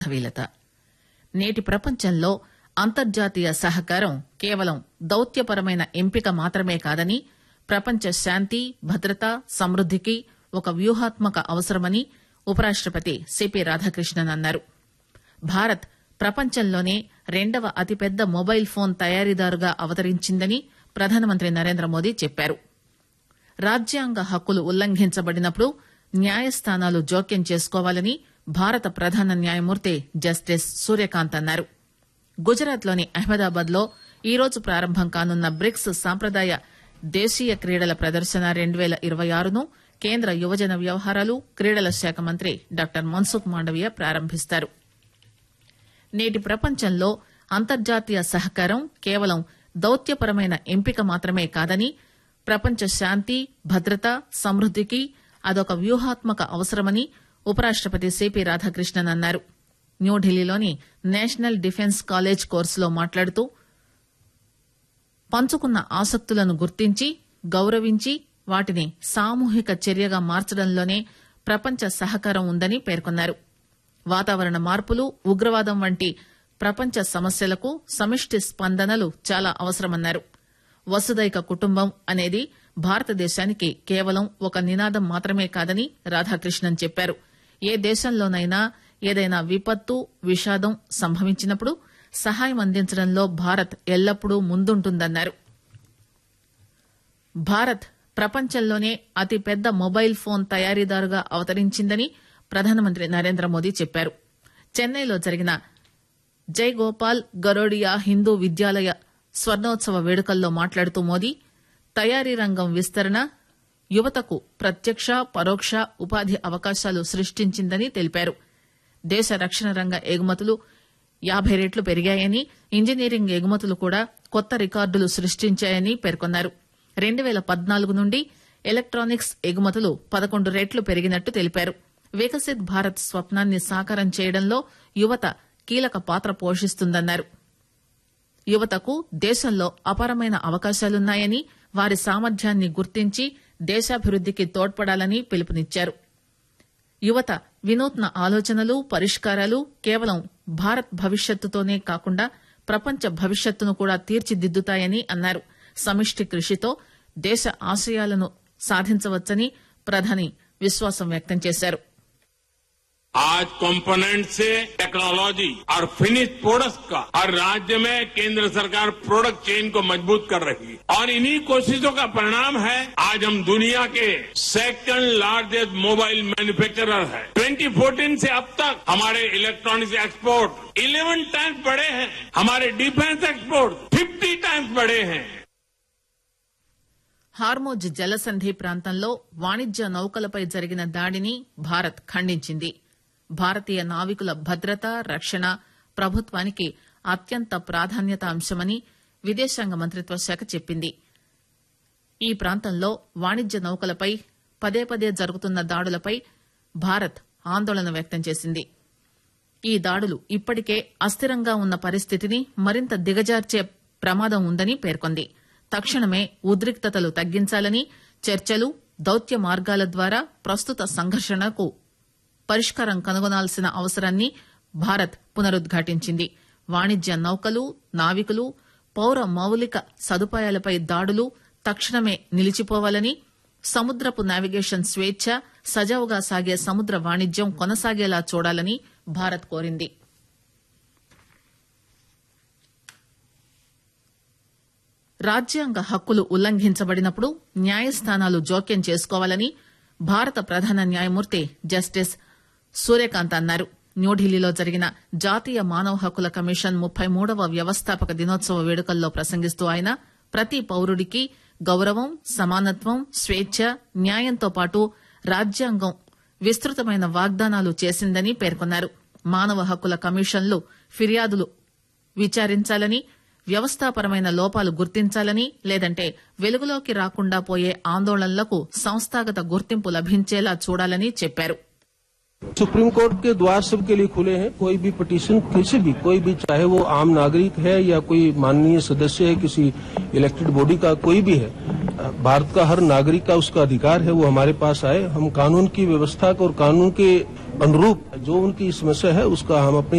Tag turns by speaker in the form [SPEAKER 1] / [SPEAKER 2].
[SPEAKER 1] వీలత నేటి ప్రపంచంలో అంతర్జాతీయ సహకారం కేవలం దౌత్యపరమైన ఎంపిక మాత్రమే కాదని ప్రపంచ శాంతి భద్రత సమృద్దికి ఒక వ్యూహాత్మక అవసరమని ఉపరాష్టపతి సిపి రాధాకృష్ణన్ అన్నారు భారత్ ప్రపంచంలోనే రెండవ అతిపెద్ద మొబైల్ ఫోన్ తయారీదారుగా అవతరించిందని ప్రధానమంత్రి నరేంద్ర మోదీ చెప్పారు రాజ్యాంగ హక్కులు ఉల్లంఘించబడినప్పుడు న్యాయస్థానాలు జోక్యం చేసుకోవాలని భారత ప్రధాన న్యాయమూర్తి జస్టిస్ సూర్యకాంత్ అన్నారు గుజరాత్ లోని అహ్మదాబాద్ లో ఈరోజు ప్రారంభం కానున్న బ్రిక్స్ సాంప్రదాయ దేశీయ క్రీడల ప్రదర్శన రెండు పేల ఇరవై ఆరును కేంద్ర యువజన వ్యవహారాలు క్రీడల శాఖ మంత్రి డాక్టర్ మన్సుఖ్ మాండవీయ ప్రారంభిస్తారు నేటి ప్రపంచంలో అంతర్జాతీయ సహకారం కేవలం దౌత్యపరమైన ఎంపిక మాత్రమే కాదని ప్రపంచ శాంతి భద్రత సమృద్దికి అదొక వ్యూహాత్మక అవసరమని ఉపరాష్టపతి సిపి రాధాకృష్ణన్ అన్నారు న్యూఢిల్లీలోని నేషనల్ డిఫెన్స్ కాలేజ్ కోర్సులో మాట్లాడుతూ పంచుకున్న ఆసక్తులను గుర్తించి గౌరవించి వాటిని సామూహిక చర్యగా మార్చడంలోనే ప్రపంచ సహకారం ఉందని పేర్కొన్నారు వాతావరణ మార్పులు ఉగ్రవాదం వంటి ప్రపంచ సమస్యలకు సమిష్టి స్పందనలు చాలా అవసరమన్నారు వసుదైక కుటుంబం అనేది భారతదేశానికి కేవలం ఒక నినాదం మాత్రమే కాదని రాధాకృష్ణన్ చెప్పారు ఏ దేశంలోనైనా ఏదైనా విపత్తు విషాదం సంభవించినప్పుడు సహాయం అందించడంలో భారత్ ఎల్లప్పుడూ ముందుంటుందన్నారు భారత్ ప్రపంచంలోనే అతిపెద్ద మొబైల్ ఫోన్ తయారీదారుగా అవతరించిందని ప్రధానమంత్రి నరేంద్ర మోదీ చెప్పారు చెన్నైలో జరిగిన జైగోపాల్ గరోడియా హిందూ విద్యాలయ స్వర్ణోత్సవ వేడుకల్లో మాట్లాడుతూ మోదీ తయారీ రంగం విస్తరణ యువతకు ప్రత్యక్ష పరోక్ష ఉపాధి అవకాశాలు సృష్టించిందని తెలిపారు దేశ రక్షణ రంగ ఎగుమతులు యాబై రెట్లు పెరిగాయని ఇంజనీరింగ్ ఎగుమతులు కూడా కొత్త రికార్డులు సృష్టించాయని పేర్కొన్నారు రెండు పేల పద్నాలుగు నుండి ఎలక్టానిక్స్ ఎగుమతులు పదకొండు రెట్లు పెరిగినట్టు తెలిపారు వికసిత్ భారత్ స్వప్నాన్ని సాకారం చేయడంలో యువత కీలక పాత్ర పోషిస్తుందన్నారు యువతకు దేశంలో అపారమైన అవకాశాలున్నాయని వారి సామర్థ్యాన్ని గుర్తించి దేశాభివృద్దికి తోడ్పడాలని పిలుపునిచ్చారు యువత వినూత్న ఆలోచనలు పరిష్కారాలు కేవలం భారత్ భవిష్యత్తుతోనే కాకుండా ప్రపంచ భవిష్యత్తును కూడా తీర్చిదిద్దుతాయని అన్నారు సమిష్టి కృషితో దేశ ఆశయాలను సాధించవచ్చని ప్రధాని విశ్వాసం వ్యక్తం చేశారు
[SPEAKER 2] आज कंपोनेंट से टेक्नोलॉजी और फिनिश प्रोडक्ट्स का हर राज्य में केंद्र सरकार प्रोडक्ट चेन को मजबूत कर रही है और इन्हीं कोशिशों का परिणाम है आज हम दुनिया के सेकंड लार्जेस्ट मोबाइल मैन्युफैक्चरर है 2014 से अब तक हमारे इलेक्ट्रॉनिक्स एक्सपोर्ट 11 टाइम्स बढ़े हैं हमारे डिफेंस एक्सपोर्ट 50 टाइम्स बढ़े हैं
[SPEAKER 1] హార్మోజ్ జలసంధి ప్రాంతంలో వాణిజ్య నౌకలపై జరిగిన దాడిని భారత్ ఖండించింది భారతీయ నావికుల భద్రత రక్షణ ప్రభుత్వానికి అత్యంత ప్రాధాన్యత అంశమని విదేశాంగ మంత్రిత్వ శాఖ చెప్పింది ఈ ప్రాంతంలో వాణిజ్య నౌకలపై పదే పదే జరుగుతున్న దాడులపై భారత్ ఆందోళన వ్యక్తం చేసింది ఈ దాడులు ఇప్పటికే అస్థిరంగా ఉన్న పరిస్థితిని మరింత దిగజార్చే ప్రమాదం ఉందని పేర్కొంది తక్షణమే ఉద్రిక్తతలు తగ్గించాలని చర్చలు దౌత్య మార్గాల ద్వారా ప్రస్తుత సంఘర్షణకు పరిష్కారం కనుగొనాల్సిన అవసరాన్ని భారత్ పునరుద్ఘాటించింది వాణిజ్య నౌకలు నావికులు పౌర మౌలిక సదుపాయాలపై దాడులు తక్షణమే నిలిచిపోవాలని సముద్రపు నావిగేషన్ స్వేచ్ఛ సజావుగా సాగే సముద్ర వాణిజ్యం కొనసాగేలా చూడాలని భారత్ కోరింది రాజ్యాంగ హక్కులు ఉల్లంఘించబడినప్పుడు న్యాయస్థానాలు జోక్యం చేసుకోవాలని భారత ప్రధాన న్యాయమూర్తి జస్టిస్ సూర్యకాంత్ అన్నారు న్యూఢిల్లీలో జరిగిన జాతీయ మానవ హక్కుల కమిషన్ ముప్పై మూడవ వ్యవస్థాపక దినోత్సవ వేడుకల్లో ప్రసంగిస్తూ ఆయన ప్రతి పౌరుడికి గౌరవం సమానత్వం స్వేచ్ఛ న్యాయంతో పాటు రాజ్యాంగం విస్తృతమైన వాగ్దానాలు చేసిందని పేర్కొన్నారు మానవ హక్కుల కమిషన్లు ఫిర్యాదులు విచారించాలని వ్యవస్థాపరమైన లోపాలు గుర్తించాలని లేదంటే వెలుగులోకి రాకుండా పోయే ఆందోళనలకు సంస్థాగత గుర్తింపు లభించేలా చూడాలని చెప్పారు
[SPEAKER 3] सुप्रीम कोर्ट के द्वार सबके लिए खुले हैं कोई भी पिटीशन किसी भी कोई भी चाहे वो आम नागरिक है या कोई माननीय सदस्य है किसी इलेक्टेड बॉडी का कोई भी है भारत का हर नागरिक का उसका अधिकार है वो हमारे पास आए हम कानून की व्यवस्था को और कानून के अनुरूप जो उनकी समस्या है उसका हम अपनी